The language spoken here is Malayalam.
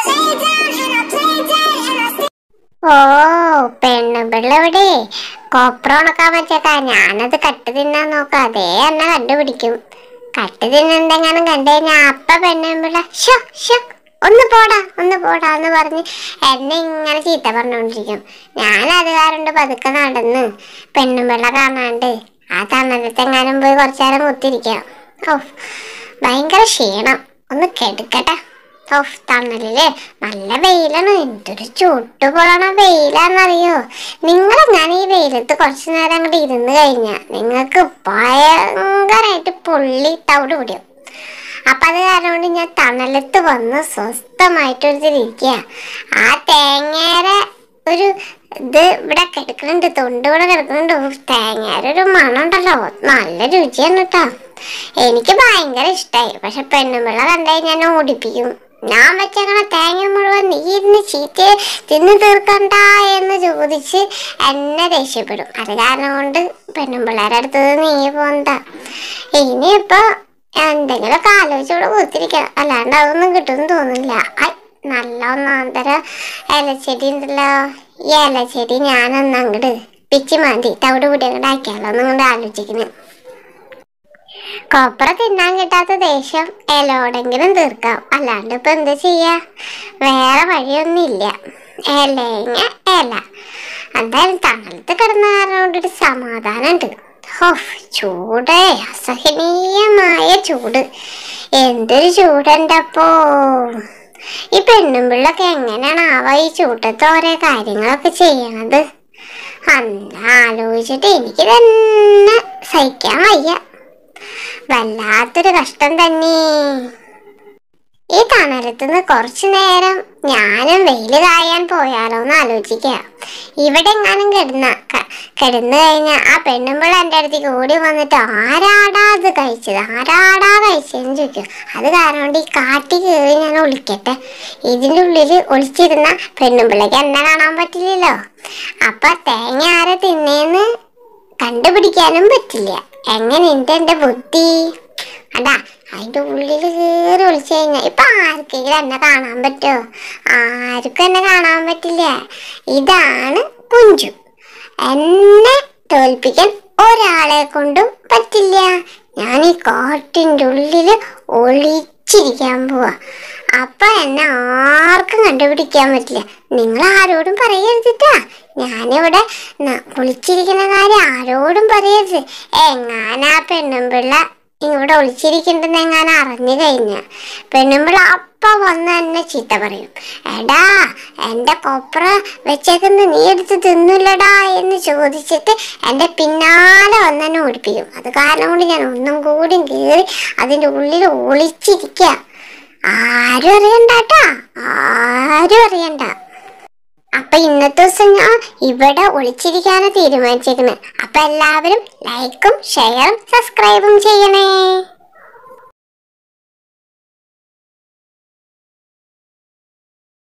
ഓ പെണ്ണുപിള്ള ഇവിടെ കൊപ്ര ഉണക്കാൻ വെച്ചേക്കാ ഞാനത് കട്ട് തിന്നാൻ നോക്കാം അതേ എന്നെ കണ്ടുപിടിക്കും കട്ട് തിന്നെന്തെങ്ങാനും കണ്ടു കഴിഞ്ഞാ അപ്പ പെണ്ണുപിള്ള ഷോ ഷോ ഒന്ന് പോടാ ഒന്ന് പോടാ എന്ന് പറഞ്ഞ് എന്നെ ഇങ്ങനെ ചീത്ത പറഞ്ഞുകൊണ്ടിരിക്കും ഞാൻ അത് കാരണം പതുക്കെ നടന്ന് പെണ്ണുപിള്ള കാണാണ്ട് ആ തണലത്തെങ്ങാനും പോയി കുറച്ചു നേരം കുത്തിരിക്കാം ഓ ഭയങ്കര ക്ഷീണം ഒന്ന് കെടുക്കട്ടെ ഓഫ് തണലില് നല്ല വെയിലാണ് എന്തൊരു ചുട്ടു പൊളണ വെയിലാന്നറിയോ നിങ്ങൾ ഞാൻ ഈ വെയിലത്ത് കുറച്ചു നേരം അങ്ങോട്ട് ഇരുന്ന് കഴിഞ്ഞാ നിങ്ങൾക്ക് ഭയങ്കരമായിട്ട് പൊള്ളി തവിട് പിടിയും അപ്പൊ അത് കാരണം കൊണ്ട് ഞാൻ തണലത്ത് വന്ന് സ്വസ്ഥമായിട്ടൊരിതിരിക്കുക ആ തേങ്ങയുടെ ഒരു ഇത് ഇവിടെ കിടക്കുന്നുണ്ട് തൊണ്ട് ഇവിടെ കിടക്കുന്നുണ്ട് ഉഫ്, തേങ്ങയുടെ ഒരു മണം ഉണ്ടല്ലോ നല്ല രുചിയാണ് കേട്ടോ എനിക്ക് ഭയങ്കര ഇഷ്ടമായി പക്ഷെ പെണ്ണുമ്പിള്ള കണ്ടായി ഞാൻ ഓടിപ്പിക്കും ഞാൻ വെച്ചേക്കണ തേങ്ങ മുഴുവൻ നീ ഇരുന്ന് ചീത്ത തിന്നു തീർക്കണ്ട എന്ന് ചോദിച്ച് എന്നെ ദേഷ്യപ്പെടും അത് കാരണം കൊണ്ട് പെണ്ണുമ്പിള്ളേരുടെ അടുത്തത് നീ പോണ്ട ഇനിയിപ്പോ എന്തെങ്കിലുമൊക്കെ ആലോചിച്ചോടെ കൊടുത്തിരിക്കാം അല്ലാണ്ട് അതൊന്നും കിട്ടുമെന്ന് തോന്നുന്നില്ല ഐ നല്ല ഒന്നാന്തര ഇലച്ചെടി ഉണ്ടല്ലോ ഈ ഇലച്ചെടി ഞാനൊന്ന് അങ്ങോട്ട് പിച്ചി മാന്തി തവിട് കൂടി അങ്ങോട്ട് ആക്കിയാലോ എന്നങ്ങോട്ട് ആലോചിക്കുന്നു കൊപ്ര തിന്നാൻ കിട്ടാത്ത ദേഷ്യം ഇലയോടെങ്കിലും തീർക്കാം അല്ലാണ്ട് ഇപ്പൊ എന്താ ചെയ്യാ വേറെ വഴിയൊന്നുമില്ല ഇലങ്ങ ഇല എന്തായാലും തണലത്ത് കിടന്ന കാരണം കൊണ്ടൊരു സമാധാനമുണ്ട് ഹോഫ് ചൂട് അസഹനീയമായ ചൂട് എന്തൊരു ചൂടുണ്ടപ്പോ ഈ പെണ്ണുമ്പിള്ളൊക്കെ എങ്ങനെയാണ് ആവ ഈ ചൂട്ടത്ത് ഓരോ കാര്യങ്ങളൊക്കെ ചെയ്യണത് അന്ന് ആലോചിച്ചിട്ട് എനിക്ക് തന്നെ സഹിക്കാൻ വയ്യ വല്ലാത്തൊരു കഷ്ടം തന്നെ ഈ തണലത്തുനിന്ന് കുറച്ചു നേരം ഞാനും വെയിൽ കായാൻ പോയാലോ എന്ന് ആലോചിക്കുക ഇവിടെ എങ്ങാനും കിടന്ന ക- കിടന്നു കഴിഞ്ഞാൽ ആ പെണ്ണുമ്പോൾ എൻ്റെ അടുത്തേക്ക് ഓടി വന്നിട്ട് ആരാടാ അത് കഴിച്ചത് ആരാടാ കഴിച്ചതെന്ന് ചോദിക്കും അത് കാരണം കൊണ്ട് ഈ കാട്ടി കയറി ഞാൻ ഒളിക്കട്ടെ ഇതിൻ്റെ ഉള്ളിൽ ഒളിച്ചിരുന്ന പെണ്ണുമ്പിള്ളേക്ക് എന്നെ കാണാൻ പറ്റില്ലല്ലോ അപ്പൊ തേങ്ങ ആരെ തിന്നേന്ന് കണ്ടുപിടിക്കാനും പറ്റില്ല എങ്ങനെയുണ്ട് എന്റെ ബുദ്ധി അതാ അതിന്റെ ഉള്ളിൽ കയറി വിളിച്ചു കഴിഞ്ഞാൽ ഇപ്പൊ ആർക്കെങ്കിലും എന്നെ കാണാൻ പറ്റുമോ ആർക്കും എന്നെ കാണാൻ പറ്റില്ല ഇതാണ് കുഞ്ചു എന്നെ തോൽപ്പിക്കാൻ ഒരാളെ കൊണ്ടും പറ്റില്ല ഞാൻ ഈ കാട്ടിൻ്റെ ഉള്ളിൽ ഒളിച്ചിരിക്കാൻ പോവാ അപ്പൊ എന്നെ ആർക്കും കണ്ടുപിടിക്കാൻ പറ്റില്ല നിങ്ങൾ ആരോടും പറയരുതിട്ടാ ഞാനിവിടെ ന- ഒളിച്ചിരിക്കുന്ന കാര്യം ആരോടും പറയരുത് എങ്ങാനാ പെണ്ണുമ്പിള്ള ഇവിടെ ഒളിച്ചിരിക്കണ്ടെന്ന് എങ്ങാനും അറിഞ്ഞു കഴിഞ്ഞ പെണ്ണുമ്പിള്ള അപ്പ വന്ന് എന്നെ ചീത്ത പറയും എടാ എന്റെ കൊപ്ര വെച്ചേക്കുന്ന നീ എടുത്ത് തിന്നില്ലടാ എന്ന് ചോദിച്ചിട്ട് എന്റെ പിന്നാലെ വന്ന് എന്നെ ഓടിപ്പിക്കും അത് കാരണം കൊണ്ട് ഞാൻ ഒന്നും കൂടി കയറി അതിന്റെ ഉള്ളിൽ ഒളിച്ചിരിക്ക ആരും അറിയണ്ടാട്ടാ ആരും അറിയണ്ട അപ്പൊ ഇന്നത്തെ ദിവസം ഞാൻ ഇവിടെ ഒളിച്ചിരിക്കാനാ തീരുമാനിച്ചേക്കുന്നത് അപ്പൊ എല്ലാവരും ലൈക്കും ഷെയറും സബ്സ്ക്രൈബും ചെയ്യണേ